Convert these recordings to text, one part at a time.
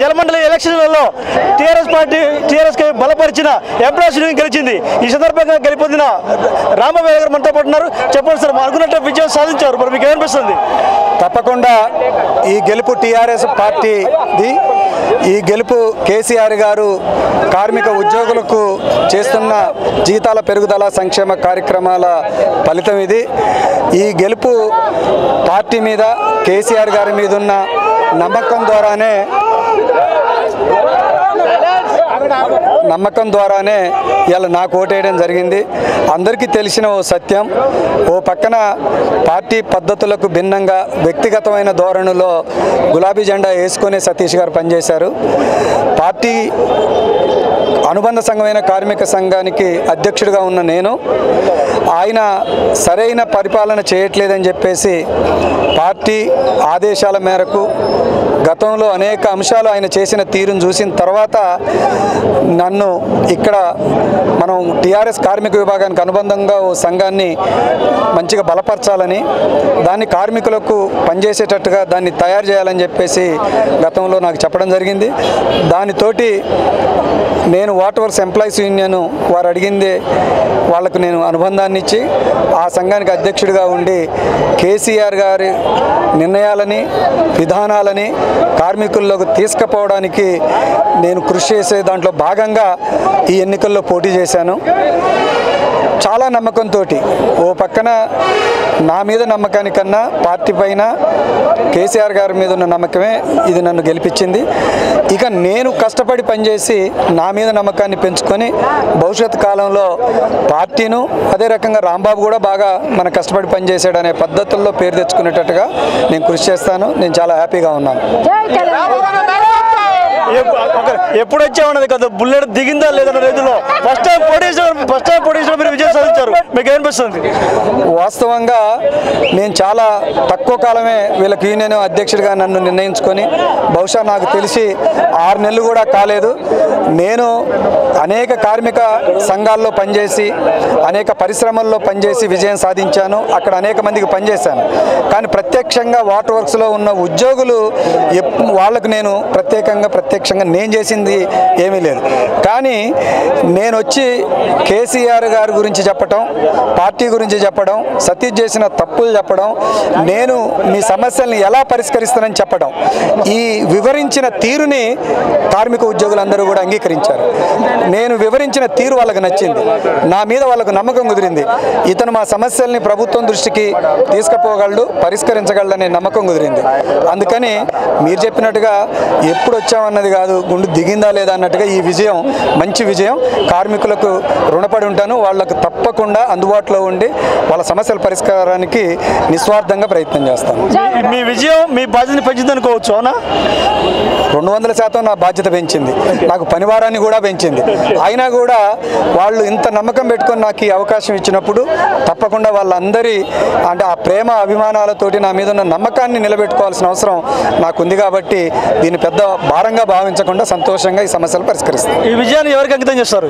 జలమండలి ఎలక్షన్లలో TRS party TRS కి బలపరిచిన ఎంప్లాయీస్ యూనియన్ గెలిచింది ఈ సందర్భంగా గెలుపొందిన రామబాబు గారు మనతో పాటు ఉన్నారు చెప్పండి సార్ అనుకున్నట్టు విజయం సాధించారు మరి మీకు ఏమనిపిస్తుంది తప్పకుండా ఈ గెలుపు టీఆర్ఎస్ పార్టీది ఈ గెలుపు కేసీఆర్ గారు కార్మిక ఉద్యోగులకు చేస్తున్న జీతాల పెరుగుదల సంక్షేమ కార్యక్రమాల ఫలితం ఇది ఈ గెలుపు పార్టీ మీద కేసీఆర్ గారి మీద ఉన్న నమ్మకం ద్వారానే నమ్మకం ద్వారానే ఇలా నాకు ఓటేయడం జరిగింది అందరికీ తెలిసిన ఓ సత్యం ఓ పక్కన పార్టీ పద్ధతులకు భిన్నంగా వ్యక్తిగతమైన ధోరణిలో గులాబీ జెండా వేసుకునే సతీష్ గారు పనిచేశారు పార్టీ అనుబంధ సంఘమైన కార్మిక సంఘానికి అధ్యక్షుడిగా ఉన్న నేను ఆయన సరైన పరిపాలన చేయట్లేదని చెప్పేసి పార్టీ ఆదేశాల మేరకు గతంలో అనేక అంశాలు ఆయన చేసిన తీరును చూసిన తర్వాత నన్ను ఇక్కడ మనం టీఆర్ఎస్ కార్మిక విభాగానికి అనుబంధంగా ఓ సంఘాన్ని మంచిగా బలపరచాలని దాన్ని కార్మికులకు పనిచేసేటట్టుగా దాన్ని తయారు చేయాలని చెప్పేసి గతంలో నాకు చెప్పడం జరిగింది దానితోటి నేను వాటర్ వర్క్స్ ఎంప్లాయీస్ యూనియన్ వారు అడిగిందే వాళ్ళకు నేను అనుబంధాన్ని ఇచ్చి ఆ సంఘానికి అధ్యక్షుడిగా ఉండి కేసీఆర్ గారి నిర్ణయాలని విధానాలని కార్మికుల్లోకి తీసుకుపోవడానికి నేను కృషి చేసే దాంట్లో భాగంగా ఈ ఎన్నికల్లో పోటీ చేశాను చాలా నమ్మకంతో ఓ పక్కన నా మీద నమ్మకానికన్నా పార్టీ పైన కేసీఆర్ గారి మీద ఉన్న నమ్మకమే ఇది నన్ను గెలిపించింది ఇక నేను కష్టపడి పనిచేసి నా మీద నమ్మకాన్ని పెంచుకొని భవిష్యత్ కాలంలో పార్టీను అదే రకంగా రాంబాబు కూడా బాగా మన కష్టపడి పనిచేసాడు అనే పద్ధతుల్లో పేరు తెచ్చుకునేటట్టుగా నేను కృషి చేస్తాను నేను చాలా హ్యాపీగా ఉన్నాను ఎప్పు- ఒక- ఎప్పుడు వచ్చామన్నది కదా బుల్లెట్ దిగిందా లేదన్న రైతులో ఫస్ట్ టైం పోటీ చేసిన ఫస్ట్ టైం పోటీ చేసిన మీరు విజయం సాధించారు మీకు ఏమనిపిస్తుంది వాస్తవంగా నేను చాలా తక్కువ కాలమే వీళ్ళకి యూనియన్ అధ్యక్షుడిగా నన్ను నిర్ణయించుకొని బహుశా నాకు తెలిసి ఆరు నెలలు కూడా కాలేదు నేను అనేక కార్మిక సంఘాల్లో పనిచేసి అనేక పరిశ్రమల్లో పనిచేసి విజయం సాధించాను అక్కడ అనేక మందికి పనిచేశాను కానీ ప్రత్యక్షంగా వాటర్ వర్క్స్లో ఉన్న ఉద్యోగులు ఎప్- వాళ్ళకు నేను ప్రత్యేకంగా ప్రత్యక్షంగా నేను చేసింది ఏమీ లేదు కానీ నేను వచ్చి కేసీఆర్ గారి గురించి చెప్పటం పార్టీ గురించి చెప్పడం సతీష్ చేసిన తప్పులు చెప్పడం నేను మీ సమస్యల్ని ఎలా పరిష్కరిస్తానని చెప్పడం ఈ వివరించిన తీరుని కార్మిక ఉద్యోగులందరూ కూడా అంగీకరించారు నేను వివరించిన తీరు వాళ్ళకి నచ్చింది నా మీద వాళ్ళకు నమ్మకం కుదిరింది ఇతను మా సమస్యల్ని ప్రభుత్వం దృష్టికి తీసుకుపోగలడు పరిష్కరించగలడనే నమ్మకం కుదిరింది అందుకని మీరు చెప్పినట్టుగా ఎప్పుడు వచ్చామన్నది కాదు గుండు దిగిందా లేదా అన్నట్టుగా ఈ విజయం మంచి విజయం కార్మికులకు రుణపడి ఉంటాను వాళ్ళకు తప్పకుండా అందుబాటులో ఉండి వాళ్ళ సమస్యల పరిష్కారానికి నిస్వార్థంగా ప్రయత్నం చేస్తాను మీ- మీ విజయం మీ బాధ్యతని పెంచింది అనుకోవచ్చు అవునా రెండు వందల శాతం నా బాధ్యత పెంచింది నాకు పనివారాన్ని కూడా పెంచింది అయినా కూడా వాళ్ళు ఇంత నమ్మకం పెట్టుకొని నాకు ఈ అవకాశం ఇచ్చినప్పుడు తప్పకుండా వాళ్ళందరి అంటే ఆ ప్రేమ అభిమానాలతోటి నా మీద ఉన్న నమ్మకాన్ని నిలబెట్టుకోవాల్సిన అవసరం నాకుంది కాబట్టి దీన్ని పెద్ద భారంగా భావించకుండా సంతోషంగా ఈ సమస్యలు పరిష్కరిస్తాను ఈ విజయాన్ని ఎవరికి అంకితం చేస్తారు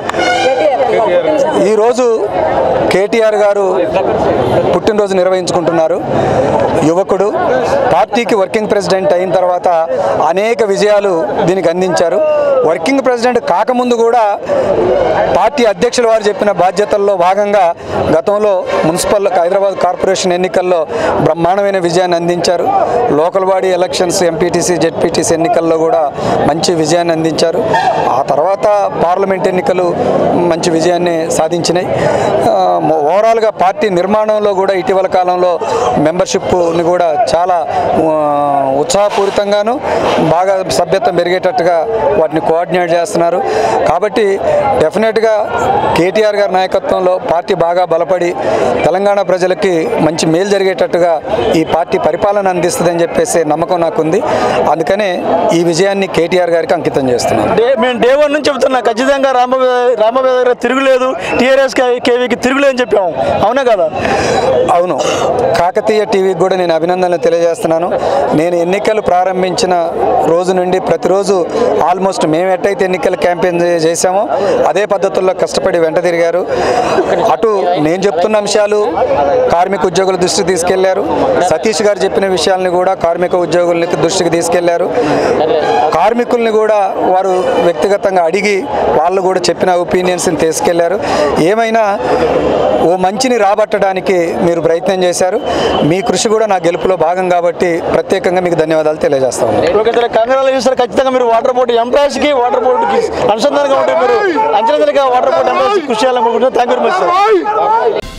ఈరోజు కేటీఆర్ గారు పుట్టినరోజు నిర్వహించుకుంటున్నారు యువకుడు పార్టీకి వర్కింగ్ ప్రెసిడెంట్ అయిన తర్వాత అనేక విజయాలు దీనికి అందించారు వర్కింగ్ ప్రెసిడెంట్ కాకముందు కూడా పార్టీ అధ్యక్షుల వారు చెప్పిన బాధ్యతల్లో భాగంగా గతంలో మున్సిపల్ హైదరాబాద్ కార్పొరేషన్ ఎన్నికల్లో బ్రహ్మాండమైన విజయాన్ని అందించారు local body elections MPTC ZPTC ఎన్నికల్లో కూడా మంచి విజయాన్ని అందించారు ఆ తర్వాత పార్లమెంట్ ఎన్నికలు మంచి విజయాన్ని సాధించినాయి ఆ, ఓవరాల్గా పార్టీ నిర్మాణంలో కూడా ఇటీవల కాలంలో మెంబర్షిప్ని కూడా చాలా ఆ, ఉత్సాహపూరితంగాను బాగా సభ్యత్వం పెరిగేటట్టుగా వాటిని కోఆర్డినేట్ చేస్తున్నారు కాబట్టి డెఫినెట్గా కేటీఆర్ గారి నాయకత్వంలో పార్టీ బాగా బలపడి తెలంగాణ ప్రజలకి మంచి మేలు జరిగేటట్టుగా ఈ పార్టీ పరిపాలన అందిస్తుందని చెప్పేసి నమ్మకం నాకుంది అందుకనే ఈ విజయాన్ని కేటీఆర్ గారికి అంకితం చేస్తున్నాను డే మేము డే వన్ నుంచి చెప్తున్నా ఖచ్చితంగా రామబాబు రామబాబు దగ్గర తిరుగులేదు టీఆర్ఎస్ కేవీకి తిరుగులేదు అని చెప్పాము అవునా కదా అవును కాకతీయ టీవీకి కూడా నేను నేను అభినందనలు తెలియజేస్తున్నాను నేను ఎన్నికలు ప్రారంభించిన రోజు నుండి ప్రతిరోజు ఆల్మోస్ట్ మేము ఎట్టయితే ఎన్నికల క్యాంపెయిన్ చే- చేశామో అదే పద్ధతుల్లో కష్టపడి వెంట తిరిగారు అటు నేను చెప్తున్న అంశాలు కార్మిక ఉద్యోగుల దృష్టికి తీసుకెళ్లారు సతీష్ గారు చెప్పిన విషయాల్ని కూడా కార్మిక ఉద్యోగుల దృష్టికి తీసుకెళ్లారు కార్మికుల్ని కూడా వారు వ్యక్తిగతంగా అడిగి వాళ్ళు కూడా చెప్పిన ఒపీనియన్స్ని తీసుకెళ్లారు ఏమైనా ఓ మంచిని రాబట్టడానికి మీరు ప్రయత్నం చేశారు మీ కృషి కూడా నా గెలుపులో భాగం కాబట్టి ప్రత్యేకంగా మీకు ధన్యవాదాలు తెలియజేస్తా ఉన్నాను ఓకే సార్ కంగారాలు చూస్తారు ఖచ్చితంగా మీరు వాటర్ బోర్డు ఎంప్లాయీస్ కి వాటర్ బోర్డుకి అనుసంధానంగా ఉంటే మీరు అంచెలంచెలుగా వాటర్ బోర్డు ఎంప్లాయీస్ కృషి చేయాలనుకుంటున్నారు thank you very much sir